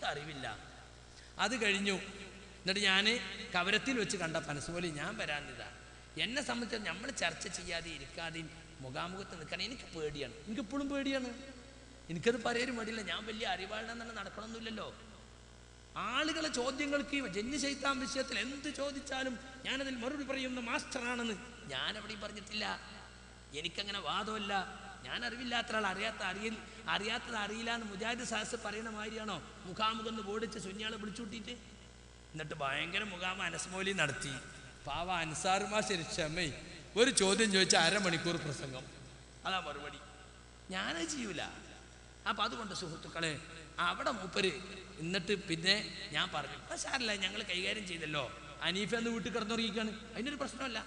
എനിക്കറിവില്ല അത് കഴിഞ്ഞു എന്നിട്ട് ഞാൻ കവരത്തിൽ വെച്ച് കണ്ട പനസുപോലെ ഞാൻ വരാനിതാ എന്നെ സംബന്ധിച്ച് നമ്മൾ ചർച്ച ചെയ്യാതെ ഇരിക്കാതെയും മുഖാമുഖത്ത് നിൽക്കാൻ എനിക്ക് പേടിയാണ് എനിക്ക് ഇപ്പോഴും പേടിയാണ് എനിക്കത് പറയാനും മടിയില്ല ഞാൻ വലിയ അറിവാളെന്നെ നടക്കണമെന്നില്ലല്ലോ ആളുകളെ ചോദ്യങ്ങൾക്ക് ജന്യ ശൈത്താൻ വിഷയത്തിൽ എന്ത് ചോദിച്ചാലും ഞാനതിൽ മറുപടി പറയുന്ന മാസ്റ്ററാണെന്ന് ഞാൻ എവിടെയും പറഞ്ഞിട്ടില്ല എനിക്കങ്ങനെ വാദമല്ല ഞാൻ അറിവില്ലാത്ത ഒരാൾ അറിയാത്ത അറിയിൽ അറിയാത്തത് അറിയില്ല എന്ന് മുജാഹിദ് സാഹസ് പറയുന്ന മാതിരിയാണോ മുഖാമുഖം എന്ന് ബോഡിച്ച് സുന്യാളെ വിളിച്ചുകൂട്ടിയിട്ട് എന്നിട്ട് ഭയങ്കര മുഖാമ അനസ്മോലി നടത്തി പാവ അൻസാറുമാ ശരി ക്ഷമേ ഒരു ചോദ്യം ചോദിച്ചാൽ അരമണിക്കൂർ പ്രസംഗം അതാ മറുപടി ഞാനത് ചെയ്യൂല അപ്പം അതുകൊണ്ട് സുഹൃത്തുക്കളെ അവിടെ മൂപ്പര് എന്നിട്ട് പിന്നെ ഞാൻ പറഞ്ഞു "ആ സാരല്ല ഞങ്ങൾ കൈകാര്യം ചെയ്തല്ലോ അനീഫ എന്ന് വീട്ടിൽ കിടന്നുറങ്ങിക്കാണ് അതിനൊരു പ്രശ്നമല്ല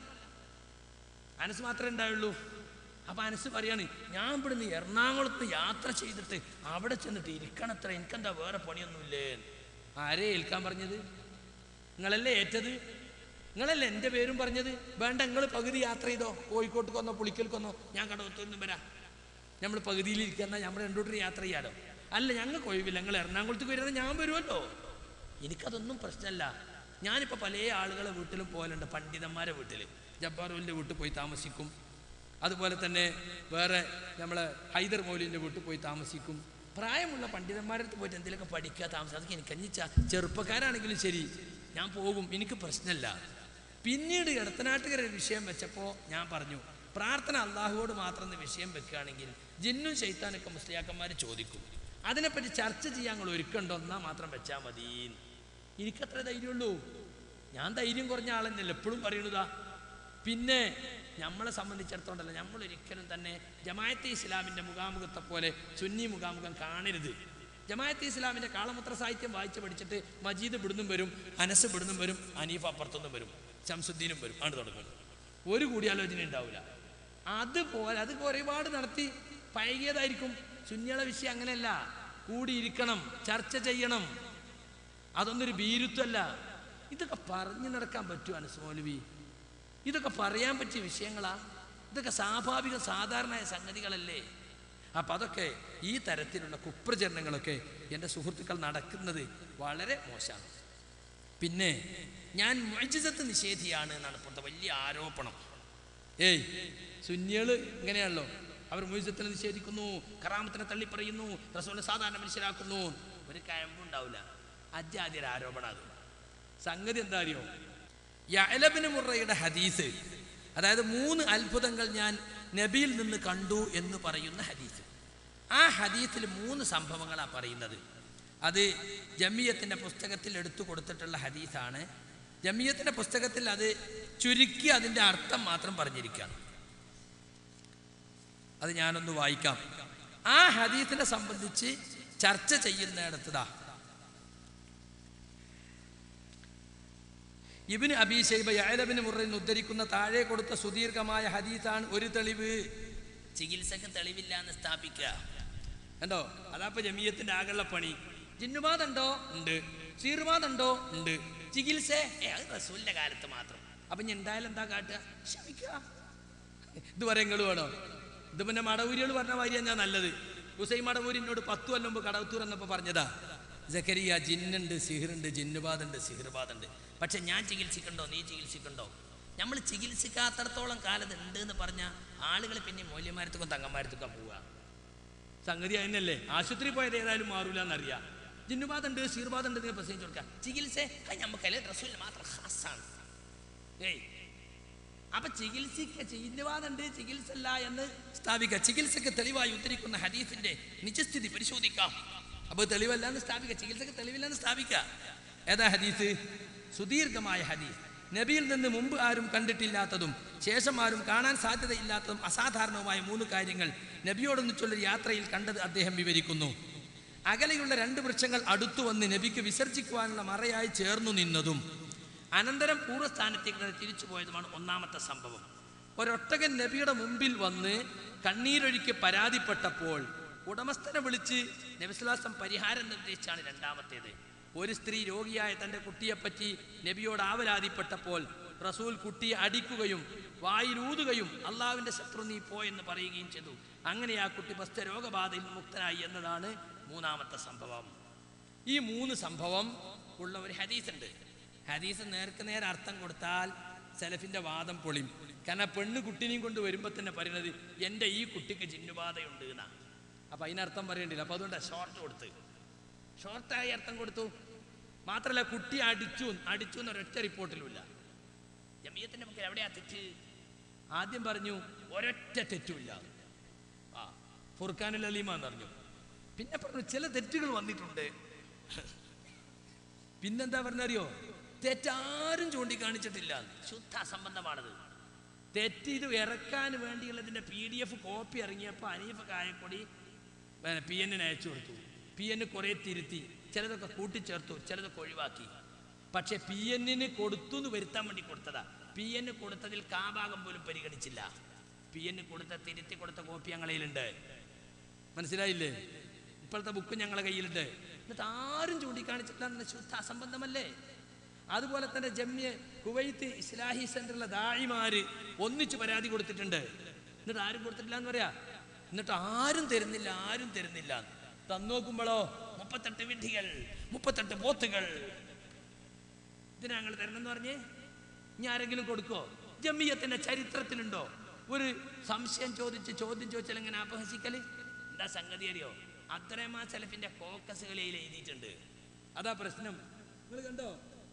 അനസ് മാത്രമേ ഉണ്ടായുള്ളൂ അപ്പം അനസ് പറയാണ് ഞാൻ ഇവിടുന്ന് എറണാകുളത്ത് യാത്ര ചെയ്തിട്ട് അവിടെ ചെന്നിട്ട് ഇരിക്കണത്ര എനിക്കെന്താ വേറെ പണിയൊന്നുമില്ലേ ആരെ ഏൽക്കാൻ പറഞ്ഞത് നിങ്ങളല്ലേ ഏറ്റത് നിങ്ങളല്ലേ എൻ്റെ പേരും പറഞ്ഞത് വേണ്ട നിങ്ങൾ പകുതി യാത്ര ചെയ്തോ കോഴിക്കോട്ട് കൊന്നോ പുളിക്കൽക്കൊന്നോ ഞാൻ കടവത്തൊന്നും വരാം നമ്മൾ പകുതിയിലിരിക്കുന്ന നമ്മൾ രണ്ടോട്ടും യാത്ര ചെയ്യാലോ അല്ല ഞങ്ങൾക്ക് ഒഴിവില്ല ഞങ്ങൾ എറണാകുളത്തേക്ക് വരുന്നത് ഞാൻ വരുമല്ലോ എനിക്കതൊന്നും പ്രശ്നമല്ല ഞാനിപ്പോൾ പല ആളുകളെ വീട്ടിലും പോകലുണ്ട് പണ്ഡിതന്മാരെ വീട്ടിൽ ജബ്ബാറുവിൻ്റെ വീട്ടിൽ പോയി താമസിക്കും അതുപോലെ തന്നെ വേറെ നമ്മളെ ഹൈദർ മൗലിൻ്റെ വീട്ടിൽ പോയി താമസിക്കും പ്രായമുള്ള പണ്ഡിതന്മാരുടെ അടുത്ത് പോയിട്ട് എന്തെങ്കിലുമൊക്കെ പഠിക്കുക താമസം അതൊക്കെ എനിക്ക് അഞ്ഞിച്ച ചെറുപ്പക്കാരാണെങ്കിലും ശരി ഞാൻ പോകും എനിക്ക് പ്രശ്നമല്ല പിന്നീട് ഇടത്തനാട്ടുകാരുടെ വിഷയം വെച്ചപ്പോൾ ഞാൻ പറഞ്ഞു പ്രാർത്ഥന അള്ളാഹുവോട് മാത്രം എന്ന് വിഷയം വെക്കുകയാണെങ്കിൽ ജിന്നും ശൈത്താനൊക്കെ മുസ്ലിയാക്കന്മാർ ചോദിക്കും അതിനെപ്പറ്റി ചർച്ച ചെയ്യാൻ നിങ്ങൾ ഒരുക്കണ്ടോ എന്നാൽ മാത്രം വെച്ചാൽ മതി എനിക്കത്ര ധൈര്യമുള്ളൂ ഞാൻ ധൈര്യം കുറഞ്ഞ ആളെന്നല്ല എപ്പോഴും പറയണതാ പിന്നെ നമ്മളെ സംബന്ധിച്ചിടത്തോണ്ടല്ല നമ്മൾ ഒരിക്കലും തന്നെ ജമായത്തെ ഇസ്ലാമിൻ്റെ മുഖാമുഖത്തെ പോലെ സുന്നി മുഖാമുഖം കാണരുത് ജമായത്തെ ഇസ്ലാമിൻ്റെ കാളമുത്ര സാഹിത്യം വായിച്ച് പഠിച്ചിട്ട് മജീദ് ഇവിടുന്നും വരും അനസ് ഇവിടുന്നും വരും അനീഫ് അപ്പുറത്തുനിന്നും വരും ശംസുദ്ദീനും വരും ആണ് തുടങ്ങും ഒരു കൂടിയാലോചന ഉണ്ടാവില്ല അതുപോലെ അത് ഒരുപാട് നടത്തി പഴകിയതായിരിക്കും സുന്നിയുടെ വിഷയം അങ്ങനെയല്ല കൂടിയിരിക്കണം ചർച്ച ചെയ്യണം അതൊന്നൊരു ഭീരുത്വമല്ല ഇതൊക്കെ പറഞ്ഞു നടക്കാൻ പറ്റുമോ അനസ് മൗലവി ഇതൊക്കെ പറയാൻ പറ്റിയ വിഷയങ്ങളാ ഇതൊക്കെ സ്വാഭാവിക സാധാരണമായ സംഗതികളല്ലേ അപ്പം അതൊക്കെ ഈ തരത്തിലുള്ള കുപ്രചരണങ്ങളൊക്കെ എൻ്റെ സുഹൃത്തുക്കൾ നടക്കുന്നത് വളരെ മോശമാണ് പിന്നെ ഞാൻ മൊയ്ജിസത്ത് നിഷേധിയാണ് എന്നാണ് ഇപ്പോഴത്തെ വലിയ ആരോപണം ഏയ് സുന്നികൾ ഇങ്ങനെയാണല്ലോ അവർ മൊയ്ജിസത്തിനെ നിഷേധിക്കുന്നു കറാമത്തിനെ തള്ളിപ്പറയുന്നു റസൂലിനെ സാധാരണ മനുഷ്യരാക്കുന്നു ഒരു കയമ്പുണ്ടാവില്ല അജാതിയൊരു ആരോപണം അത് സംഗതി എന്താ അറിയോ യഅലബിന് മുറയുടെ ഹദീസ് അതായത് മൂന്ന് അത്ഭുതങ്ങൾ ഞാൻ നബിയിൽ നിന്ന് കണ്ടു എന്ന് പറയുന്ന ഹദീസ് ആ ഹദീസിൽ മൂന്ന് സംഭവങ്ങളാണ് പറയുന്നത് അത് ജമിയത്തിൻ്റെ പുസ്തകത്തിൽ എടുത്തു കൊടുത്തിട്ടുള്ള ഹദീസാണ് ജമിയത്തിൻ്റെ പുസ്തകത്തിൽ അത് ചുരുക്കി അതിൻ്റെ അർത്ഥം മാത്രം പറഞ്ഞിരിക്കുകയാണ് അത് ഞാനൊന്ന് വായിക്കാം ആ ഹദീസിനെ സംബന്ധിച്ച് ചർച്ച ചെയ്യുന്നിടത്തതാ ഇബിന് അബീഷൈബ യഅലബിന് മുറിൽ ഉദ്ധരിക്കുന്ന താഴെ കൊടുത്ത സുദീർഘമായ ഹദീസാണ് ഒരു തെളിവ് ചികിത്സക്ക് തെളിവില്ല എന്ന് സ്ഥാപിക്കുക കണ്ടോ അതാപ്പ ജമീയത്തിന്റെ ആകെയുള്ള പണി ജിന്നുബാദുണ്ടോ ഉണ്ട് സീർവാദുണ്ടോ ഉണ്ട് ചികിത്സ ഏ അത് റസൂലിന്റെ കാലത്ത് മാത്രം അപ്പൊ ഇനി എന്തായാലും എന്താ കാട്ടുക ക്ഷമിക്കുക ഇത് വരെ നിങ്ങൾ വേണോ ഇത് പിന്നെ മടവൂരികൾ പറഞ്ഞ മാതിരി ഞാൻ നല്ലത് ഹുസൈൻ മടവൂരിനോട് പത്തു കൊല്ലം മുമ്പ് കടവത്തൂർ എന്നപ്പോ പറഞ്ഞതാ ജക്കരിയ ജിന്നുണ്ട് സിഹിറുണ്ട് ജിന്നുബാദുണ്ട് സിഹിർബാദുണ്ട് പക്ഷെ ഞാൻ ചികിത്സിക്കണ്ടോ നീ ചികിത്സിക്കണ്ടോ നമ്മൾ ചികിത്സിക്കാത്തടത്തോളം കാലത്ത് ഉണ്ട് എന്ന് പറഞ്ഞാൽ ആളുകൾ പിന്നെ മൂല്യമാരത്തുക്കും തങ്ങന്മാരത്തുക്കും പോവുക സംഗതി അതിനല്ലേ ആശുപത്രി പോയത് ഏതായാലും മാറൂല എന്നറിയാം ജിന്നുബാദുണ്ട് സീർബാദുണ്ട് നിങ്ങൾ പ്രസംഗിച്ചു കൊടുക്കുക ചികിത്സ അത് നമുക്കല്ലേ ഡ്രസ്സിൽ മാത്രം ഹാസാണ് ഏയ് അപ്പൊ ചികിത്സിക്ക ചിഹ്നവാദുണ്ട് ചികിത്സ അല്ല എന്ന് സ്ഥാപിക്കുക ചികിത്സക്ക് തെളിവായി ഉദ്ധരിക്കുന്ന ഹദീസിന്റെ നിജസ്ഥിതി പരിശോധിക്കാം അപ്പൊ തെളിവല്ല എന്ന് സ്ഥാപിക്കുക ചികിത്സക്ക് തെളിവില്ല എന്ന് സ്ഥാപിക്കുക ഏതാ ഹദീസ് സുദീർഘമായ ഹദീസ് നബിയിൽ നിന്ന് മുമ്പ് ആരും കണ്ടിട്ടില്ലാത്തതും ശേഷം ആരും കാണാൻ സാധ്യതയില്ലാത്തതും അസാധാരണവുമായ മൂന്ന് കാര്യങ്ങൾ നബിയോടൊന്നിച്ചുള്ള യാത്രയിൽ കണ്ടത് അദ്ദേഹം വിവരിക്കുന്നു അകലെയുള്ള രണ്ട് വൃക്ഷങ്ങൾ അടുത്തു വന്ന് നബിക്ക് വിസർജിക്കുവാനുള്ള മറയായി ചേർന്നു നിന്നതും അനന്തരം പൂർവ്വസ്ഥാനത്തേക്ക് തിരിച്ചു പോയതുമാണ് ഒന്നാമത്തെ സംഭവം ഒരൊട്ടകൻ നബിയുടെ മുമ്പിൽ വന്ന് കണ്ണീരൊഴുക്കി പരാതിപ്പെട്ടപ്പോൾ ഉടമസ്ഥനെ വിളിച്ച് നബിസ്ലാസം പരിഹാരം നിർദ്ദേശിച്ചാണ് രണ്ടാമത്തേത് ഒരു സ്ത്രീ രോഗിയായ തൻ്റെ കുട്ടിയെപ്പറ്റി നബിയോട് ആവലാതിപ്പെട്ടപ്പോൾ റസൂൽ കുട്ടിയെ അടിക്കുകയും വായിലൂതുകയും അള്ളാവിൻ്റെ ശത്രു നീ പോയെന്ന് പറയുകയും ചെയ്തു അങ്ങനെ ആ കുട്ടി പസ്ത രോഗബാധയിൽ മുക്തനായി എന്നതാണ് മൂന്നാമത്തെ സംഭവം ഈ മൂന്ന് സംഭവം ഉള്ള ഒരു ഹദീസ് ഉണ്ട് ഹദീസ് നേർക്ക് നേരെ അർത്ഥം കൊടുത്താൽ സെലഫിന്റെ വാദം പൊളിയും കാരണം പെണ്ണ് കുട്ടിനെയും കൊണ്ട് വരുമ്പോൾ തന്നെ പറയുന്നത് എൻ്റെ ഈ കുട്ടിക്ക് ജിന്നുബാധയുണ്ട് എന്നാ അപ്പൊ അതിനർത്ഥം പറയണ്ടില്ല അപ്പൊ അതുകൊണ്ട് ഷോർട്ട് കൊടുത്ത് ഷോർട്ടായി അർത്ഥം കൊടുത്തു മാത്രമല്ല കുട്ടി അടിച്ചു അടിച്ചു എന്നൊരൊറ്റ റിപ്പോർട്ടിലുമില്ല ജമിയത്തിന്റെ മുക്കിൽ എവിടെയാ തെറ്റ് ആദ്യം പറഞ്ഞു ഒരൊറ്റ തെറ്റുമില്ല ആ ഫുർഖാനുൽ അലീമ എന്ന് പറഞ്ഞു പിന്നെ പറഞ്ഞു ചില തെറ്റുകൾ വന്നിട്ടുണ്ട് പിന്നെന്താ പറഞ്ഞറിയോ തെറ്റാരും ചൂണ്ടിക്കാണിച്ചിട്ടില്ല ശുദ്ധ അസംബന്ധമാണത് തെറ്റ് ഇത് ഇറക്കാൻ വേണ്ടിയുള്ളതിന്റെ പി ഡി എഫ് കോപ്പി ഇറങ്ങിയപ്പോൾ അനീഫ് കായക്കൊടി പി എന്നിന് അയച്ചു കൊടുത്തു പി എന്ന് കുറേ തിരുത്തി ചിലതൊക്കെ കൂട്ടിച്ചേർത്തു ചിലതൊക്കെ ഒഴിവാക്കി പക്ഷെ പി എന്നിന് കൊടുത്തു എന്ന് വരുത്താൻ വേണ്ടി കൊടുത്തതാ പി എന്ന് കൊടുത്തതിൽ കാഭാഗം പോലും പരിഗണിച്ചില്ല പി എന്ന് കൊടുത്ത തിരുത്തി കൊടുത്ത കോപ്പി ഞങ്ങളതിലുണ്ട് മനസ്സിലായില്ലേ ഇപ്പോഴത്തെ ബുക്ക് ഞങ്ങളെ കയ്യിലുണ്ട് എന്നിട്ട് ആരും ചൂണ്ടിക്കാണിച്ചിട്ടില്ല ശുദ്ധ അസംബന്ധമല്ലേ അതുപോലെ തന്നെ ജമ്യ കുവൈത്ത് ഇസ്ലാഹി സെന്ററിലെ ദാഴിമാര് ഒന്നിച്ച് പരാതി കൊടുത്തിട്ടുണ്ട് എന്നിട്ട് ആരും കൊടുത്തിട്ടില്ല എന്ന് പറയാ എന്നിട്ട് ആരും തരുന്നില്ല ആരും തരുന്നില്ല തന്നു നോക്കുമ്പോഴോ മുപ്പത്തെട്ട് വിഡ്ഢികൾ മുപ്പത്തെട്ട് പോത്തുകൾ ഇതിന് ഞങ്ങൾ തരണമെന്ന് പറഞ്ഞേ ഇനി ആരെങ്കിലും കൊടുക്കോ ജമ്മിയത്തിന്റെ ചരിത്രത്തിലുണ്ടോ ഒരു സംശയം ചോദിച്ച് ചോദ്യം ചോദിച്ചാൽ എങ്ങനെ അപഹസിക്കല് എന്താ സംഗതി അറിയോ അത്രമാ സെലഫിന്റെ കോക്കസുകളിൽ എഴുതിയിട്ടുണ്ട് അതാ പ്രശ്നം നിങ്ങൾ കണ്ടോ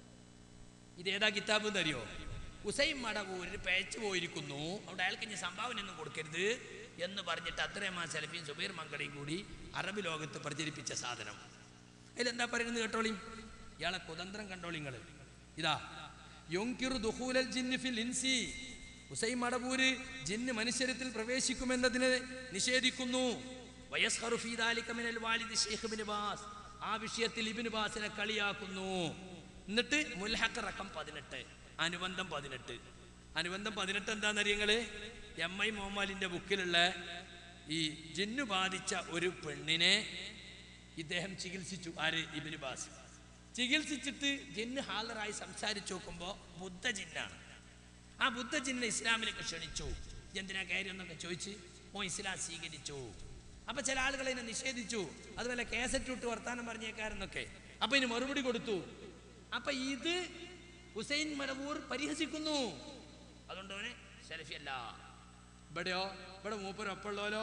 ഇതേതാ കിതാബ് എന്നറിയോ ഹുസൈൻ മടവൂരിൽ പേച്ചു പോയിരിക്കുന്നു അവിടെ അയാൾക്ക് ഇനി സംഭാവന ഒന്നും കൊടുക്കരുത് എന്ന് പറഞ്ഞിട്ട് അത്രമാ സെലഫിയും സുബൈർ മങ്കടയും കൂടി അറബ് ലോകത്ത് പ്രചരിപ്പിച്ച സാധനം ഇതിലെന്താ പറയുന്നത് കേട്ടോളി ഇയാളെ കുതന്ത്രം കണ്ടോളിങ്ങൾ ഇതാ യൊങ്കിറു ദുഹൂലൽ ജിന്ന് ഫിൽ ഇൻസി ഹുസൈൻ മടവൂര് ജിന്ന് മനുഷ്യരത്തിൽ പ്രവേശിക്കുമെന്നതിനെ നിഷേധിക്കുന്നു വയസ്ഹറു ഫീ ദാലിക മിനൽ വാലിദ് ശൈഖ് ഇബ്നു ബാസ് ആ വിഷയത്തിൽ ഇബ്നു ബാസിനെ കളിയാക്കുന്നു എന്നിട്ട് മുൽഹഖ് റക്കം പതിനെട്ട് അനുബന്ധം പതിനെട്ട് അനുബന്ധം പതിനെട്ട് എന്താണെന്നറിയങ്ങള് എം ഐ മോമാലിന്റെ ബുക്കിലുള്ള ഈ ജിന്നു ബാധിച്ച ഒരു പെണ്ണിനെ ഇദ്ദേഹം ചികിത്സിച്ചു ആര് ഇബിന് ബാസ് ചികിത്സിച്ചിട്ട് ജിന്ന് ഹാളറായി സംസാരിച്ചു നോക്കുമ്പോൾ ബുദ്ധ ജിന്നാണ് ആ ബുദ്ധ ജിന്നെ ഇസ്ലാമിലേക്ക് ക്ഷണിച്ചു എന്തിനാ കാര്യം എന്നൊക്കെ ചോദിച്ച് ഓ ഇസ്ലാം സ്വീകരിച്ചു അപ്പൊ ചില ആളുകൾ ഇതിനെ നിഷേധിച്ചു അതുപോലെ കേസറ്റ് ഇട്ട് വർത്താനം പറഞ്ഞേക്കാരെന്നൊക്കെ അപ്പൊ ഇതിന് മറുപടി കൊടുത്തു അപ്പൊ ഇത് ഹുസൈൻ മരവൂർ പരിഹസിക്കുന്നു അതുകൊണ്ട് അവനെ സെൽഫിയല്ല ഇവിടെയോ ഇവിടെ മൂപ്പര് ഒപ്പമുള്ളോലോ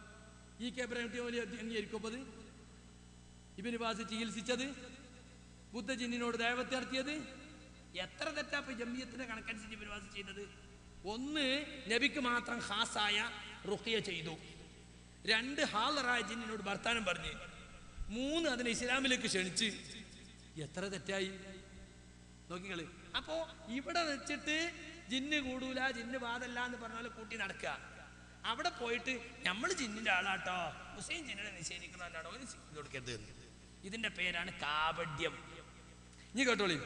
ഈ കേബ്രഹ്മട്ടി ഓലി അംഗീകരിക്കപ്പത് ഇബിന് ബാസ് ചികിത്സിച്ചത് ബുദ്ധജിന്നിനോട് ദൈവത്തെ നടത്തിയത് എത്ര തെറ്റാപ്പ് ജമ്മിയത്തിന്റെ കണക്കനുസരിച്ച് ഇബിന് ബാസ് ചെയ്തത് ഒന്ന് നബിക്ക് മാത്രം ഹാസായ റുഖിയ ചെയ്തു രണ്ട് ഹാളറായ ജിന്നിനോട് വർത്താനം പറഞ്ഞ് മൂന്ന് അതിനെ ഇസ്ലാമിലേക്ക് ക്ഷണിച്ച് എത്ര തെറ്റായി നോക്കിങ്ങള് അപ്പോ ഇവിടെ വെച്ചിട്ട് ജിന്ന് കൂടൂല ജിന്ന് ബാധല്ല എന്ന് പറഞ്ഞാൽ കൂട്ടി നടക്കുക അവിടെ പോയിട്ട് നമ്മൾ ജിന്നിന്റെ ആളാട്ടോ ഹുസൈൻ ജിന്നിനെ നിഷേധിക്കുന്നവരാണോ ഒരു ഇത് കൊടുക്കരുത് എന്ന്. ഇതിന്റെ പേരാണ് കാപഡ്യം ഇനി കേട്ടോളി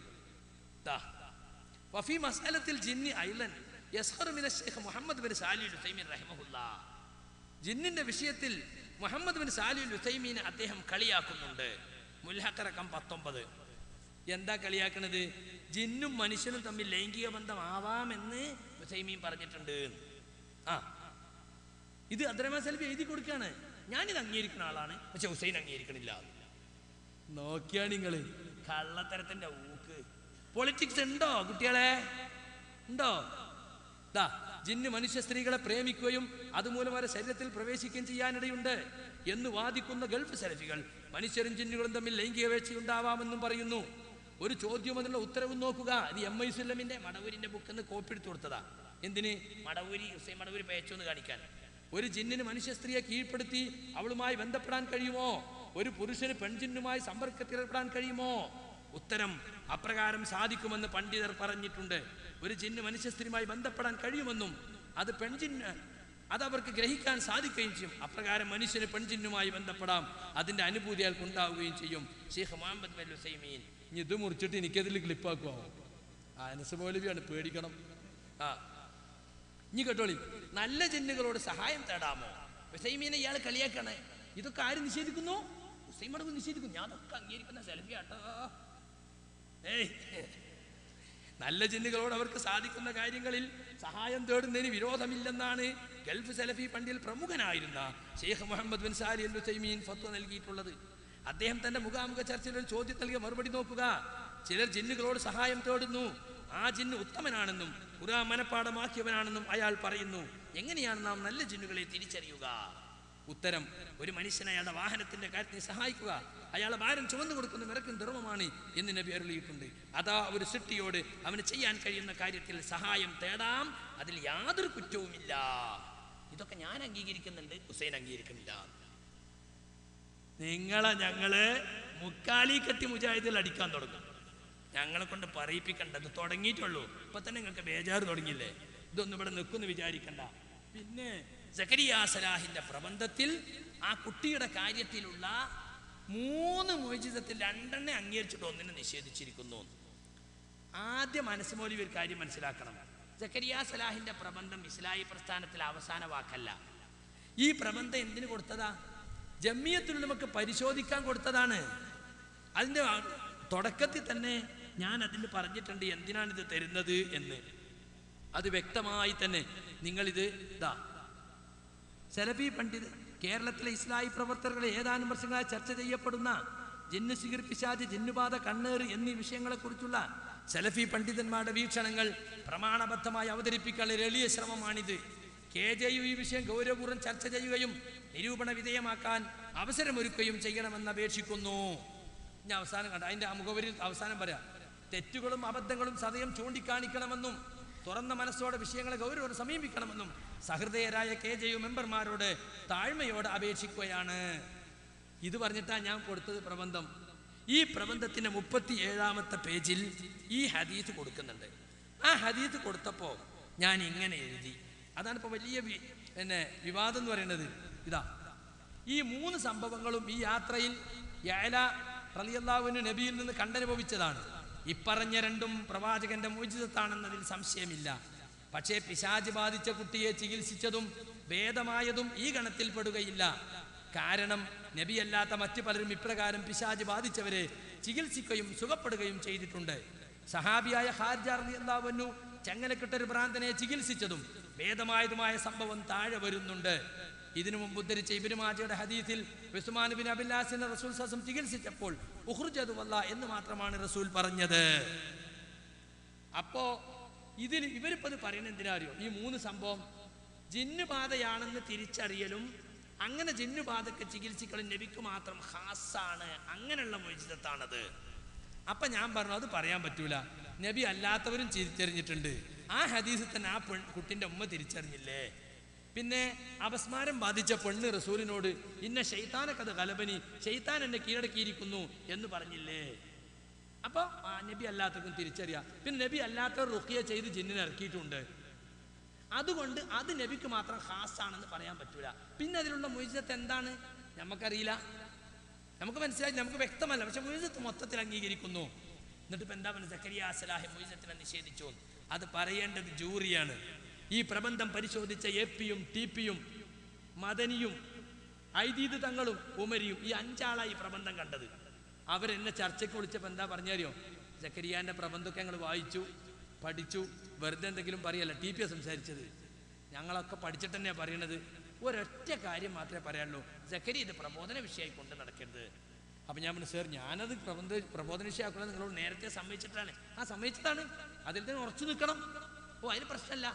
ദാ. വഫി മസാലത്തിൽ ജിന്നി ഐലൻ യസ്ഹർ മിന Sheikh Muhammad bin Salih Uthaymeen റഹിമഹുല്ലാ ജിന്നിന്റെ വിഷയത്തിൽ മുഹമ്മദ് ബിൻ സാലി ഉസൈമീനെ അദ്ദേഹം കളിയാക്കുന്നുണ്ട് മുൽഹക്കറക്കം പത്തൊമ്പത് എന്താ കളിയാക്കണത് ജിന്നും മനുഷ്യനും തമ്മിൽ ലൈംഗിക ബന്ധമാവാമെന്ന് ഉസൈമീൻ പറഞ്ഞിട്ടുണ്ട് ആ ഇത് അദ്രമാ സെൽഫി എഴുതി കൊടുക്കാണ് ഞാനിത് അംഗീകരിക്കുന്ന ആളാണ് പക്ഷെ ഹുസൈൻ അംഗീകരിക്കണില്ല നോക്കിയാ നിങ്ങള് കള്ളത്തരത്തിന്റെ ഊക്ക് പൊളിറ്റിക്സ് ഉണ്ടോ കുട്ടികളെ ഉണ്ടോ ദാ ജിന്ന് മനുഷ്യ സ്ത്രീകളെ പ്രേമിക്കുകയും അതുമൂലം അവരെ ശരീരത്തിൽ പ്രവേശിക്കുകയും ചെയ്യാനിടയുണ്ട് എന്ന് വാദിക്കുന്ന ഗൾഫ് സെലഫികൾ മനുഷ്യരും ജിന്നുകളും തമ്മിൽ ലൈംഗിക വീഴ്ചയുണ്ടാവാമെന്നും പറയുന്നു ഒരു ചോദ്യം അതിനുള്ള ഉത്തരവും നോക്കുക ഇത് എം ഐ സുല്ലമിന്റെ മടവൂരിന്റെ ബുക്ക് എന്ന് കോപ്പി എടുത്തു കൊടുത്തതാ എന്തിന് മടവൂരി ഹുസൈൻ മടവൂരി പേച്ചു എന്ന് കാണിക്കാൻ ഒരു ജിന്നിന് മനുഷ്യ സ്ത്രീയെ കീഴ്പ്പെടുത്തി അവളുമായി ബന്ധപ്പെടാൻ കഴിയുമോ ഒരു പുരുഷന് പെൺജിന്നുമായി സമ്പർക്കത്തിലേർപ്പെടാൻ കഴിയുമോ ഉത്തരം അപ്രകാരം സാധിക്കുമെന്ന് പണ്ഡിതർ പറഞ്ഞിട്ടുണ്ട് ഒരു ജിന്ന് മനുഷ്യ സ്ത്രീയുമായി ബന്ധപ്പെടാൻ കഴിയുമെന്നും അത് പെൺജിന്ന് അത് അവർക്ക് ഗ്രഹിക്കാൻ സാധിക്കുകയും ചെയ്യും അപ്രകാരം മനുഷ്യന് പെൺജിന്നുമായി ബന്ധപ്പെടാം അതിന്റെ അനുഭൂതി അയാൾക്ക് ഉണ്ടാവുകയും ചെയ്യും ഷെയ്ഖ് മുഹമ്മദ് ബൽ ഹുസൈമീൻ ഇനി ഇത് മുറിച്ചിട്ട് എനിക്കതിൽ ക്ലിപ്പാക്കുമോ ആ അനസ് മൗലവിയാണ് പേടിക്കണം ആ ഇനി കേട്ടോളി നല്ല ജിന്നുകളോട് സഹായം തേടാമോ ഹുസൈമീനെ ഇയാൾ കളിയാക്കാണ് ഇതൊക്കെ ആര് നിഷേധിക്കുന്നു ഹുസൈമടവ് നിഷേധിക്കുന്നു ഞാൻ അതൊക്കെ അംഗീകരിക്കുന്ന സെൽഫി ആട്ടോ ഏയ് നല്ല ജിന്നുകളോട് അവർക്ക് സാധിക്കുന്ന കാര്യങ്ങളിൽ സഹായം തേടുന്നതിന് വിരോധമില്ലെന്നാണ് ഗൾഫ് സലഫി പണ്ടിൽ പ്രമുഖനായിരുന്ന Sheikh Muhammad bin Salih al Uthaymeen ഫത്വ നൽകിയിട്ടുള്ളത് അദ്ദേഹം തന്റെ മുഖാമുഖ ചർച്ചയിൽ ഒരു ചോദ്യം നൽകിയ മറുപടി നോക്കുക ചിലർ ജിന്നുകളോട് സഹായം തേടുന്നു ആ ജിന്ന് ഉത്തമനാണെന്നും ഖുർആൻ മനപ്പാടമാക്കിയവനാണെന്നും അയാൾ പറയുന്നു എങ്ങനെയാണ് നാം നല്ല ജിന്നുകളെ തിരിച്ചറിയുക ഉത്തരം ഒരു മനുഷ്യൻ അയാളുടെ വാഹനത്തിന്റെ കാര്യത്തിൽ സഹായിക്കുക അയാളെ ഭാരം ചുമന്നു കൊടുക്കുന്ന നിറക്കും ധർമ്മമാണ് എന്ന് നബി അരുളിയിട്ടുണ്ട് അതാ ഒരു സൃഷ്ടിയോട് അവന് ചെയ്യാൻ കഴിയുന്ന കാര്യത്തിൽ സഹായം തേടാം അതിൽ യാതൊരു കുറ്റവുമില്ല ഇതൊക്കെ ഞാൻ അംഗീകരിക്കുന്നുണ്ട് ഹുസൈൻ അംഗീകരിക്കുന്നില്ല നിങ്ങളെ ഞങ്ങള് മുക്കാലി കെട്ടി മുജാഹിദിൽ അടിക്കാൻ തുടങ്ങും ഞങ്ങളെ കൊണ്ട് പറയിപ്പിക്കണ്ടത് തുടങ്ങിയിട്ടുള്ളൂ ഇപ്പൊ തന്നെ നിങ്ങൾക്ക് ബേജാറ് തുടങ്ങിയില്ലേ ഇതൊന്നും ഇവിടെ നിൽക്കുന്നു വിചാരിക്കണ്ട പിന്നെ സക്കരിയ സലാഹിന്റെ പ്രബന്ധത്തിൽ ആ കുട്ടിയുടെ കാര്യത്തിലുള്ള മൂന്ന് മോചിതത്തിൽ രണ്ടെണ്ണെ അംഗീകരിച്ചിട്ട് ഒന്നിനെ നിഷേധിച്ചിരിക്കുന്നു ആദ്യം മനസ്സുമോലി ഒരു കാര്യം മനസ്സിലാക്കണം സക്കരിയ സലാഹിന്റെ പ്രബന്ധം ഇസ്ലാഹി പ്രസ്ഥാനത്തിലെ അവസാന വാക്കല്ല ഈ പ്രബന്ധം എന്തിനു കൊടുത്തതാ ജമ്മിയത്തിൽ നമുക്ക് പരിശോധിക്കാൻ കൊടുത്തതാണ് അതിൻ്റെ ആ- തുടക്കത്തിൽ തന്നെ ഞാൻ അതിന് പറഞ്ഞിട്ടുണ്ട് എന്തിനാണിത് തരുന്നത് എന്ന് അത് വ്യക്തമായി തന്നെ നിങ്ങളിത് ഇതാ സലഫി പണ്ഡിത് കേരളത്തിലെ ഇസ്ലാഹി പ്രവർത്തകരുടെ ഏതാനും വർഷങ്ങളായി ചർച്ച ചെയ്യപ്പെടുന്ന ജിന്ന് സിഗിർ പിശാജ് ജിന്നുബാധ കണ്ണേറ് എന്നീ വിഷയങ്ങളെക്കുറിച്ചുള്ള സലഫി പണ്ഡിതന്മാരുടെ വീക്ഷണങ്ങൾ പ്രമാണബദ്ധമായി അവതരിപ്പിക്കാനുള്ള ഒരു എളിയ ശ്രമമാണിത് കെ ജെ യു ഈ വിഷയം ഗൗരവപൂർവ്വം ചർച്ച ചെയ്യുകയും നിരൂപണ വിധേയമാക്കാൻ അവസരമൊരുക്കുകയും ചെയ്യണമെന്ന് അപേക്ഷിക്കുന്നു ഞാൻ അവസാനം കണ്ട അതിൻ്റെ ആ മുഖവരിൽ അവസാനം പറയാം തെറ്റുകളും അബദ്ധങ്ങളും സദയം ചൂണ്ടിക്കാണിക്കണമെന്നും തുറന്ന മനസ്സോടെ വിഷയങ്ങളെ ഗൗരവം സമീപിക്കണമെന്നും സഹൃദയരായ കെ ജെ യു മെമ്പർമാരോട് താഴ്മയോടെ അപേക്ഷിക്കുകയാണ് ഇത് പറഞ്ഞിട്ടാ ഞാൻ കൊടുത്തത് പ്രബന്ധം ഈ പ്രബന്ധത്തിന്റെ മുപ്പത്തി ഏഴാമത്തെ പേജിൽ ഈ ഹദീസ് കൊടുക്കുന്നുണ്ട് ആ ഹദീസ് കൊടുത്തപ്പോൾ ഞാൻ ഇങ്ങനെ എഴുതി അതാണ് ഇപ്പോൾ വലിയ വി- പിന്നെ വിവാദം എന്ന് പറയുന്നത് ഇതാ ഈ മൂന്ന് സംഭവങ്ങളും ഈ യാത്രയിൽ യഅല റളിയല്ലാഹുവിന് നബിയിൽ നിന്ന് കണ്ടനുഭവിച്ചതാണ് ഇപ്പറഞ്ഞ രണ്ടും പ്രവാചകന്റെ മോചിതത്താണെന്നതിൽ സംശയമില്ല പക്ഷേ പിശാച് ബാധിച്ച കുട്ടിയെ ചികിത്സിച്ചതും ഭേദമായതും ഈ ഗണത്തിൽപ്പെടുകയില്ല കാരണം നബിയല്ലാത്ത മറ്റു പലരും ഇപ്രകാരം പിശാച് ബാധിച്ചവരെ ചികിത്സിക്കുകയും സുഖപ്പെടുകയും ചെയ്തിട്ടുണ്ട് സഹാബിയായ ഹാർജാർന്നു ചങ്ങലക്കിട്ടൊരു ഭ്രാന്തനെ ചികിത്സിച്ചതും ഭേദമായതുമായ സംഭവം താഴെ വരുന്നുണ്ട് ഇതിനു മുമ്പ് ഉദ്ധരിച്ച ഇബിന് മാജയുടെ ഹദീസിൽ ഉസ്മാൻ ബിൻ അബില്ലാസിനെ റസൂൽ സസം ചികിത്സിച്ചപ്പോൾ ഉഹ്റുജതുവല്ല എന്ന് മാത്രമാണ് റസൂൽ പറഞ്ഞത് അപ്പോ ഇതിൽ ഇവരിപ്പോ ഇത് പറയുന്നത് എന്തിനാ അറിയോ ഈ മൂന്ന് സംഭവം ജിന്നുബാധയാണെന്ന് തിരിച്ചറിയലും അങ്ങനെ ജിന്നുബാധക്ക് ചികിത്സിക്കലും നബിക്ക് മാത്രം ഹാസാണ് അങ്ങനെയുള്ള മോചിതത്താണത് അപ്പൊ ഞാൻ പറഞ്ഞു അത് പറയാൻ പറ്റൂല നബി അല്ലാത്തവരും തിരിച്ചറിഞ്ഞിട്ടുണ്ട് ആ ഹദീസിൽ തന്നെ ആ പെൺ കുട്ടിന്റെ ഉമ്മ തിരിച്ചറിഞ്ഞില്ലേ പിന്നെ അപസ്മാരം ബാധിച്ച പെണ്ണ് റസൂലിനോട് ഇന്ന ഷെയ്ത്താനക്കത് കലബനി ഷെയ്ത്താൻ എന്നെ കീഴടക്കിയിരിക്കുന്നു എന്ന് പറഞ്ഞില്ലേ അപ്പൊ ആ നബി അല്ലാത്തവർക്കും തിരിച്ചറിയാം പിന്നെ നബി അല്ലാത്തവർ റുക്കിയ ചെയ്ത് ജിന്നിനെ ഇറക്കിയിട്ടുണ്ട് അതുകൊണ്ട് അത് നബിക്ക് മാത്രം ഹാസാണെന്ന് പറയാൻ പറ്റൂല പിന്നെ അതിലുള്ള മൊയ്ജത്ത് എന്താണ് നമുക്കറിയില്ല നമുക്ക് മനസ്സിലായി നമുക്ക് വ്യക്തമല്ല പക്ഷെ മൊയ്ജത്ത് മൊത്തത്തിൽ അംഗീകരിക്കുന്നു എന്നിട്ട് ഇപ്പൊ എന്താ പറയുക സക്കരിയ സലാഹി മൊയ്ജത്തിനെ നിഷേധിച്ചു അത് പറയേണ്ടത് ജൂറിയാണ് ഈ പ്രബന്ധം പരിശോധിച്ച എ പിയും ടി പിയും മദനിയും ഐദീദ് തങ്ങളും ഉമരിയും ഈ അഞ്ചാളായി ഈ പ്രബന്ധം കണ്ടത് അവരെന്നെ ചർച്ചയ്ക്ക് വിളിച്ചപ്പോൾ എന്താ പറഞ്ഞറിയോ ജക്കരിയാന്റെ പ്രബന്ധമൊക്കെ ഞങ്ങൾ വായിച്ചു പഠിച്ചു വെറുതെ എന്തെങ്കിലും പറയല്ല ടി പി സംസാരിച്ചത് ഞങ്ങളൊക്കെ പഠിച്ചിട്ട് തന്നെയാണ് പറയണത് ഒരൊറ്റ കാര്യം മാത്രമേ പറയാനുള്ളൂ ജക്കരി ഇത് പ്രബോധന വിഷയമായി കൊണ്ട് നടക്കരുത് അപ്പം ഞാൻ പറഞ്ഞു സാർ ഞാനത് പ്രബന്ധ പ്രബോധന വിഷയമാക്കുന്നത് നിങ്ങളോട് നേരത്തെ സമ്മതിച്ചിട്ടാണ് ആ സമ്മതിച്ചതാണ് അതിൽ തന്നെ ഉറച്ചു നിൽക്കണം ഓ അതിന് പ്രശ്നമല്ല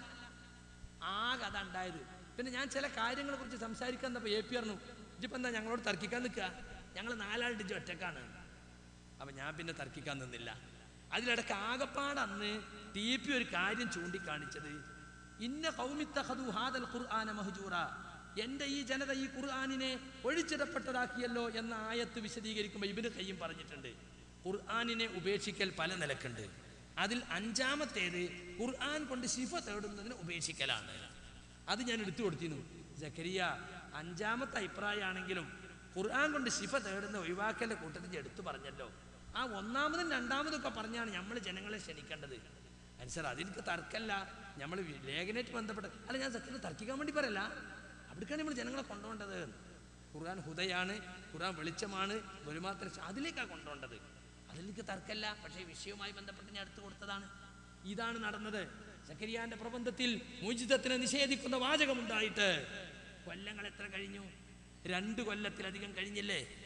ആകെ അതാ ഉണ്ടായത് പിന്നെ ഞാൻ ചില കാര്യങ്ങളെ കുറിച്ച് സംസാരിക്കാൻ തന്നപ്പോൾ എ പി പറഞ്ഞു ഇജിപ്പോൾ എന്താ ഞങ്ങളോട് തർക്കിക്കാൻ നിൽക്കുക ഞങ്ങൾ നാലാളുടെ ഇജ്ജ് ഒറ്റക്കാണ് അപ്പം ഞാൻ പിന്നെ തർക്കിക്കാൻ നിന്നില്ല അതിലിടക്ക് ആകപ്പാട് അന്ന് ടി പി ഒരു കാര്യം ചൂണ്ടിക്കാണിച്ചത് ഇന്ന കൗമിത്തഹദു ഹാദൽ ഖുർആന മഹജൂറ എൻ്റെ ഈ ജനത ഈ ഖുർആനിനെ ഒഴിച്ചിടപ്പെട്ടതാക്കിയല്ലോ എന്ന ആയത്ത് വിശദീകരിക്കുമ്പോൾ ഇബിന് കയ്യും പറഞ്ഞിട്ടുണ്ട് ഖുർആനിനെ ഉപേക്ഷിക്കൽ പല നിലക്കുണ്ട് അതിൽ അഞ്ചാമത്തേത് ഖുർആൻ കൊണ്ട് ശിഫ തേടുന്നതിന് ഉപേക്ഷിക്കലാണ് അത് ഞാൻ എടുത്തു കൊടുത്തിരുന്നു ജക്കരിയ അഞ്ചാമത്തെ അഭിപ്രായമാണെങ്കിലും ഖുർആൻ കൊണ്ട് ശിഫ തേടുന്ന ഒഴിവാക്കലിന്റെ കൂട്ടത്തിൽ ഞാൻ എടുത്തു പറഞ്ഞല്ലോ ആ ഒന്നാമതും രണ്ടാമതൊക്കെ പറഞ്ഞാണ് നമ്മൾ ജനങ്ങളെ ക്ഷണിക്കേണ്ടത് അനുസർ അതെനിക്ക് തർക്കമല്ല നമ്മൾ ലേഖനമായിട്ട് ബന്ധപ്പെട്ട് അല്ല ഞാൻ സത്യത്തിൽ തർക്കിക്കാൻ വേണ്ടി പറയല്ല അവിടേക്കാണ് നമ്മൾ ജനങ്ങളെ കൊണ്ടുപോകേണ്ടത് ഖുർആൻ ഹുദയാണ് ഖുർആൻ വെളിച്ചമാണ് ഒരുമാത്രം അതിലേക്കാണ് കൊണ്ടുപോകേണ്ടത് അതിലേക്ക് തർക്കമല്ല പക്ഷേ വിഷയവുമായി ബന്ധപ്പെട്ട് ഞാൻ എടുത്തു കൊടുത്തതാണ് ഇതാണ് നടന്നത് സക്കരിയാന്റെ പ്രബന്ധത്തിൽ മുജിതത്തിനെ നിഷേധിക്കുന്ന വാചകമുണ്ടായിട്ട് കൊല്ലങ്ങൾ എത്ര കഴിഞ്ഞു രണ്ട് കൊല്ലത്തിലധികം കഴിഞ്ഞില്ലേ